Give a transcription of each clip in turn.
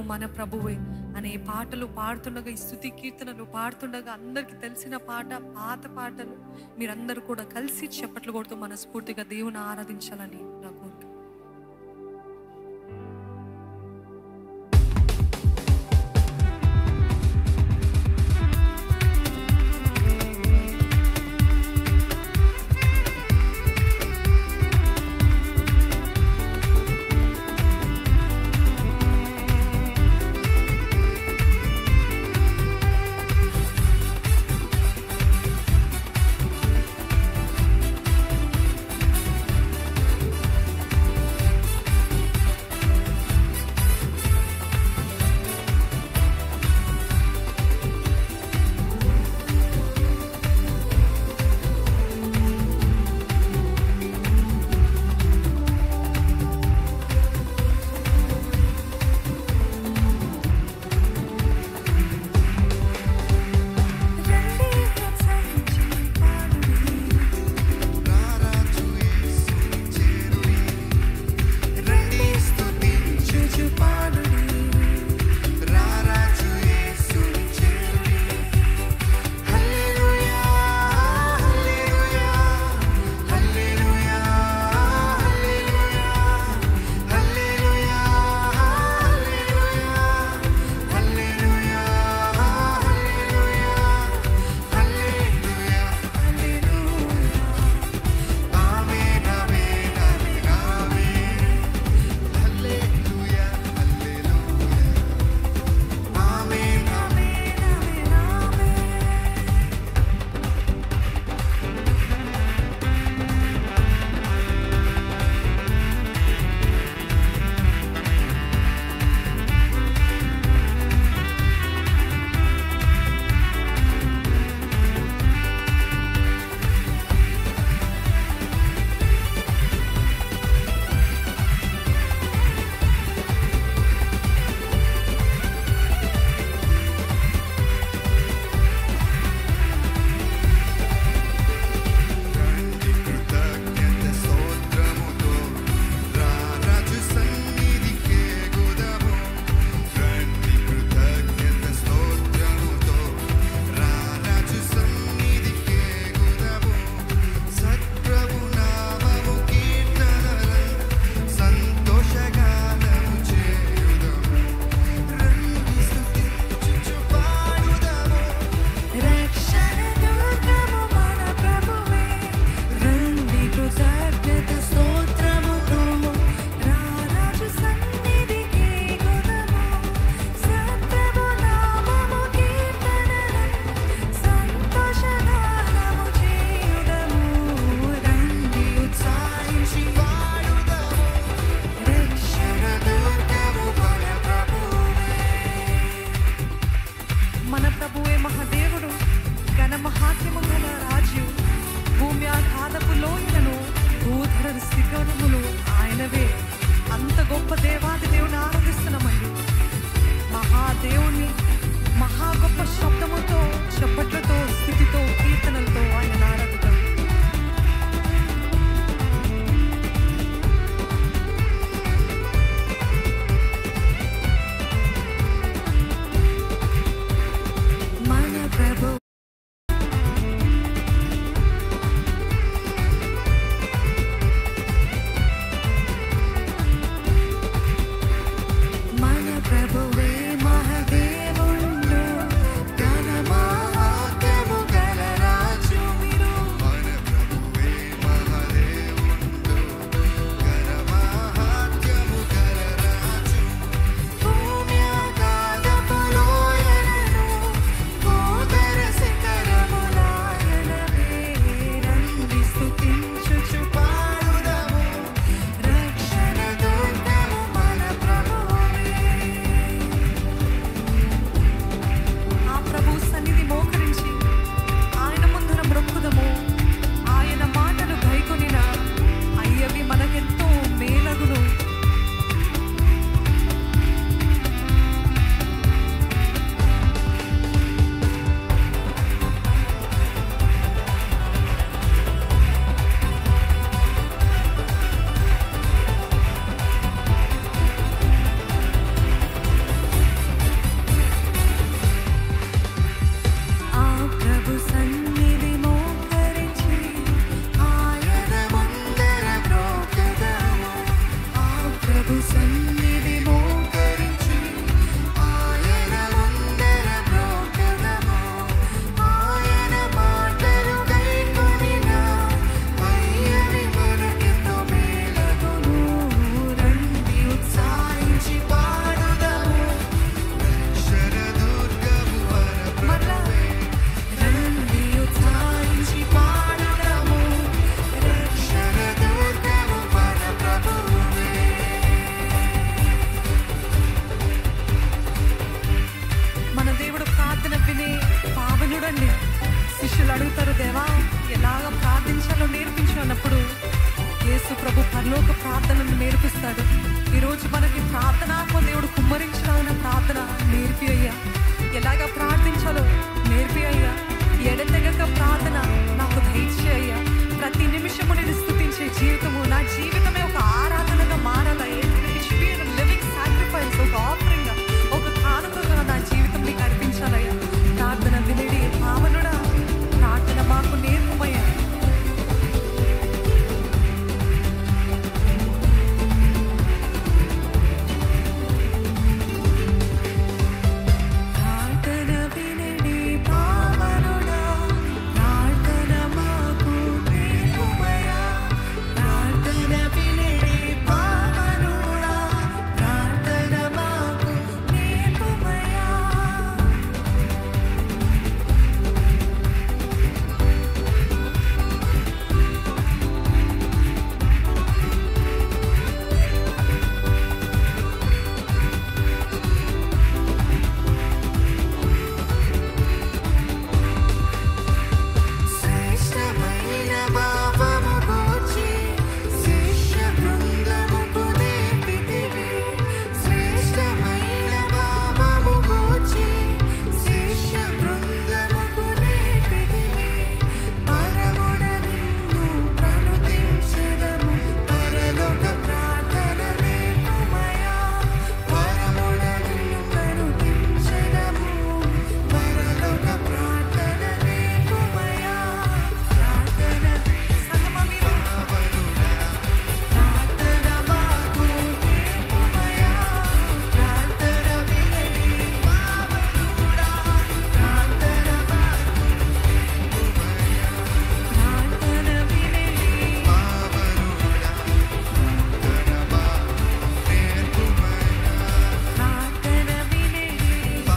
మన ప్రభువే అనే పాటలు పాడుతుండగా ఈ స్థుతి కీర్తనలు పాడుతుండగా అందరికీ తెలిసిన పాట పాత పాటలు మీరందరూ కూడా కలిసి చప్పట్లు కొడుతూ మనస్ఫూర్తిగా దేవుని ఆరాధించాలని నా కోరిక నీ చేశాడు ఈరోజు మనకి ప్రార్థనాత్మ దేవుడు కుమ్మరించడానికి ప్రార్థన నేర్పి అయ్యా ఎలాగ ప్రార్థించాలో నేర్పి అయ్యా ఎడతెగక ప్రార్థన నాకు దయచే అయ్యా ప్రతి నిమిషము నేను స్థుతించే జీవితము నా జీవితమే ఒక ఆరాధనగా మారాలయ్యా లివింగ్ సాక్రిఫైస్ ఒక ఆఫరింగ్ ఒక కానుకగా నా జీవితం నీకు అర్పించాలయ్యా ప్రార్థన వినడి పావనుడా ప్రార్థన మాకు నేర్పమయ్యా ప్రార్థన వినడి పావనుడా ప్రార్థన మాకు నేర్పుమయా ప్రార్థన వినడి పావనుడా ప్రార్థన మాకు నేర్పుమయా శ్రేష్టమైన భావము గూర్చి శిష్య బృందముకు నేర్పితివి. శ్రేష్టమైన భావము గూర్చి శిష్య బృందముకు నేర్పితివి. పరమున నిన్ను ప్రణుతించెదము. పరలోక ప్రార్థన నేర్పుమయా. పరమున నిన్ను ప్రణుతించెదము. పరలోక ప్రార్థన నేర్పుమయా. ప్రార్థన సంగమమిరు. ప్రార్థన మాకు నేర్పుమయా. ప్రార్థన వినడి పావనుడా. ప్రార్థన మాకు ప్రార్థన వినడి ప్రార్థన వినడి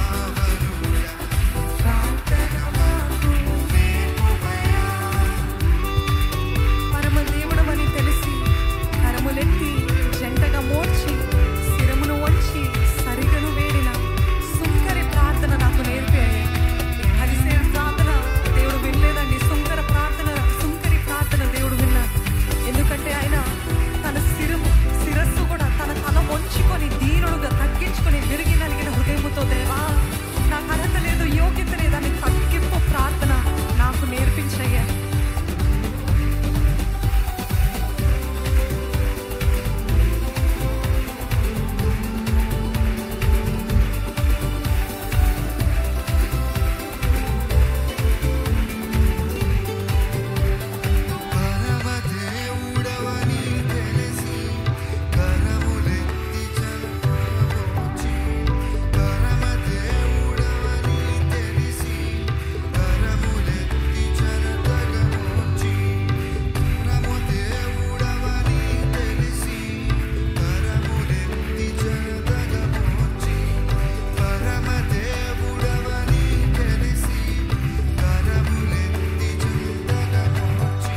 ప్రార్థన మాకు నేర్పుమయా. పరమ దేవుడమని తెలిసి కరములెత్తి జంటగా మోర్చి శిరమును వంచి సరిగను వేడిన సుంకరి ప్రార్థన నాకు నేర్పే కలిసే ప్రార్థన దేవుడు వినలేదండి సుంకర ప్రార్థన సుంకరి ప్రార్థన దేవుడు విన్నాడు ఎందుకంటే ఆయన తన శిరము శిరస్సు కూడా తన తల వంచుకొని దీనుడుగా తగ్గించుకొని విరిగి నలిగిన హృదయముతో దేవా నాకు అర్హత లేదు యోగ్యత లేదని తగ్గింపు ప్రార్థన నాకు నేర్పించయ్యా పరమదేవుడవని తెలిసి కరములెత్తి చంపవచ్చి పరమదేవుడవని తెలిసి కరములెత్తి చరతగవచ్చి పరమదేవుడవని తెలిసి కరములెత్తి చరతగవచ్చి పరమదేవుడవని తెలిసి కరములెత్తి చరతగవచ్చి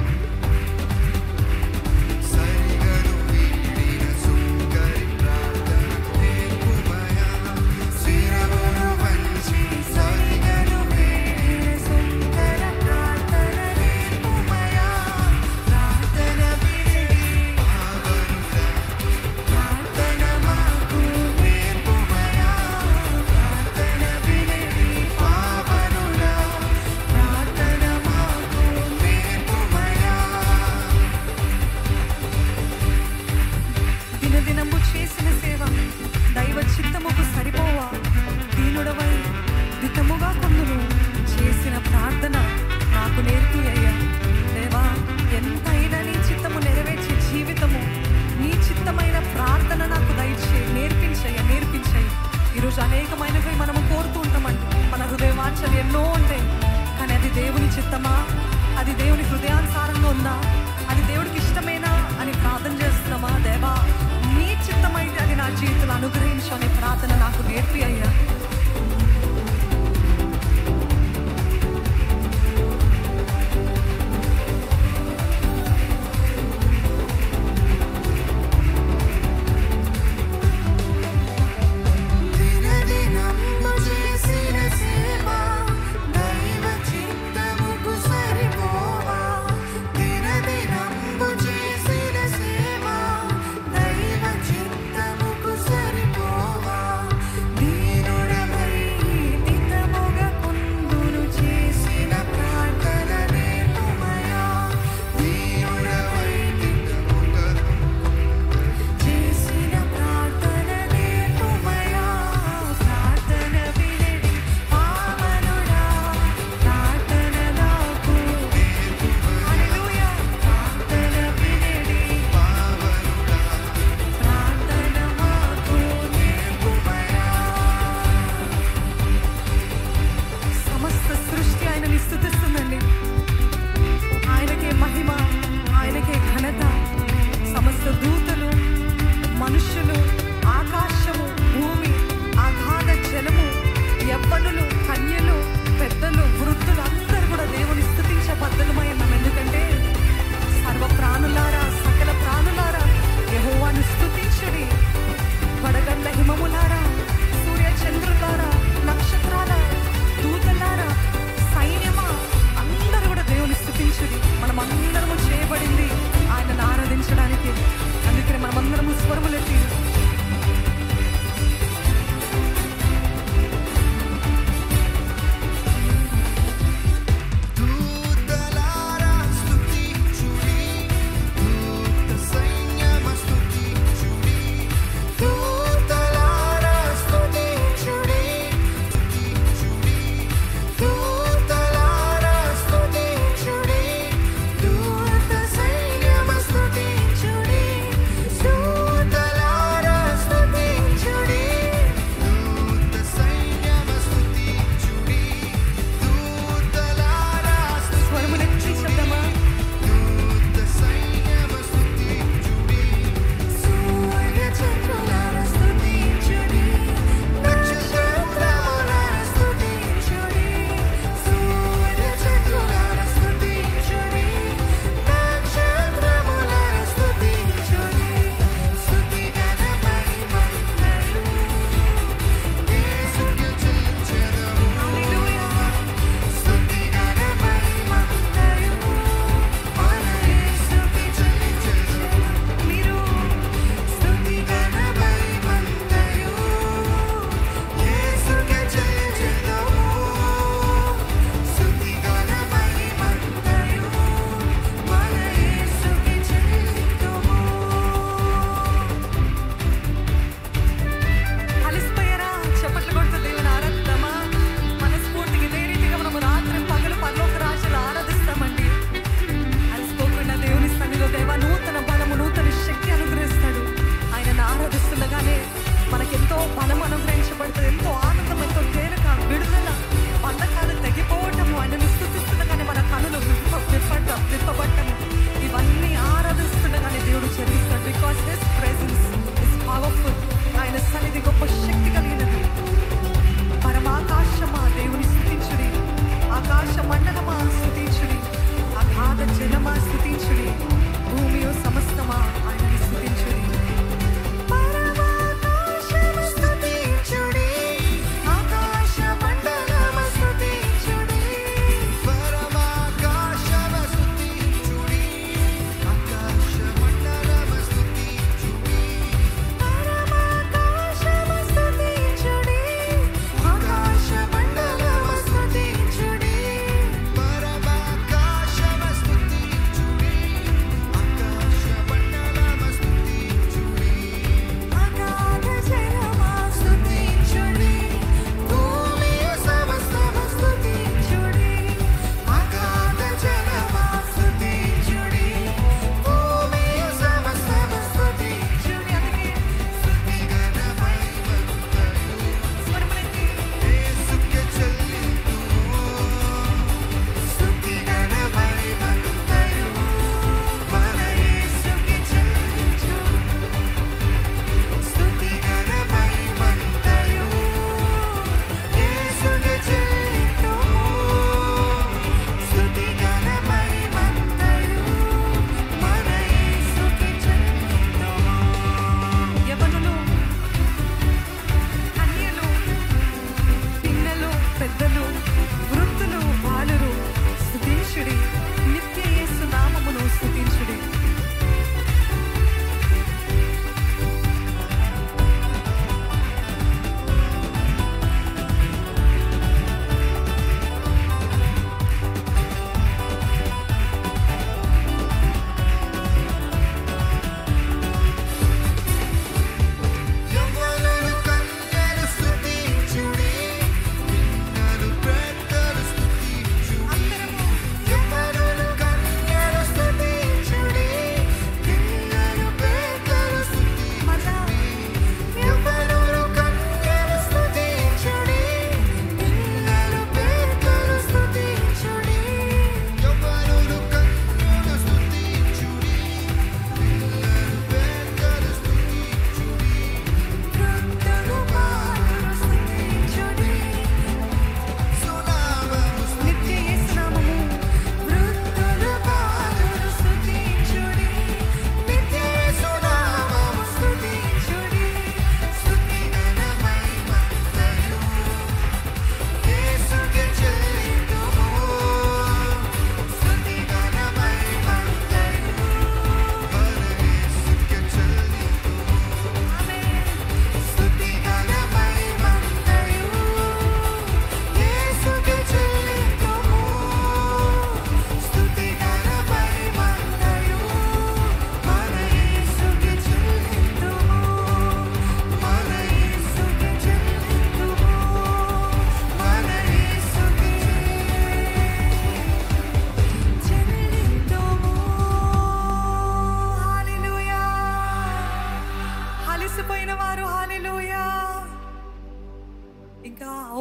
సరిగను వీడిన సుంకరి ప్రార్థన నేర్పుమయా శిరమును వంచి సరిగను వీడిన సుంకర ప్రార్థన నేర్పుమయా ప్రార్థన వినడి పావనుడా ప్రార్థన మాకు నేర్పుమయా ప్రార్థన వినడి పావనుడా ప్రార్థన మాకు నేర్పుమయా దినదినము చేసిన సేవ దైవ చిత్తముకు సరిపోవా దీనుడవై దితముగా కొందును చేసిన ప్రార్థన నాకు నేర్పి అయ్యా దేవా ఎంతైనా నీ చిత్తము నెరవేర్చే జీవితము నీ చిత్తమైన ప్రార్థన నాకు దయచే నేర్పించయ్యా నేర్పించయ్య ఈరోజు అనేకమైనవి మనము కోరుతూ ఉంటామండి మన హృదయ వాంఛలు ఎన్నో ఉంటాయి కానీ అది దేవుని చిత్తమా అది దేవుని హృదయానుసారంగా ఉందా అది దేవుడికి ఇష్టమేనా అని ప్రార్థన చేస్తున్నామా దేవా నీ చిత్తమైతే అది నా జీవితంలో అనుగ్రహించు అనే ప్రార్థన నాకు నేర్పి అయ్యా దినదినంబు చేసిన సేవ దైవ చిత్తముకు సరిపోవా దినదినంబు చేసిన సేవ దైవ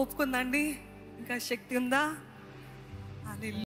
ఒప్పుకుందండి ఇంకా శక్తి ఉందా హల్లెలూయా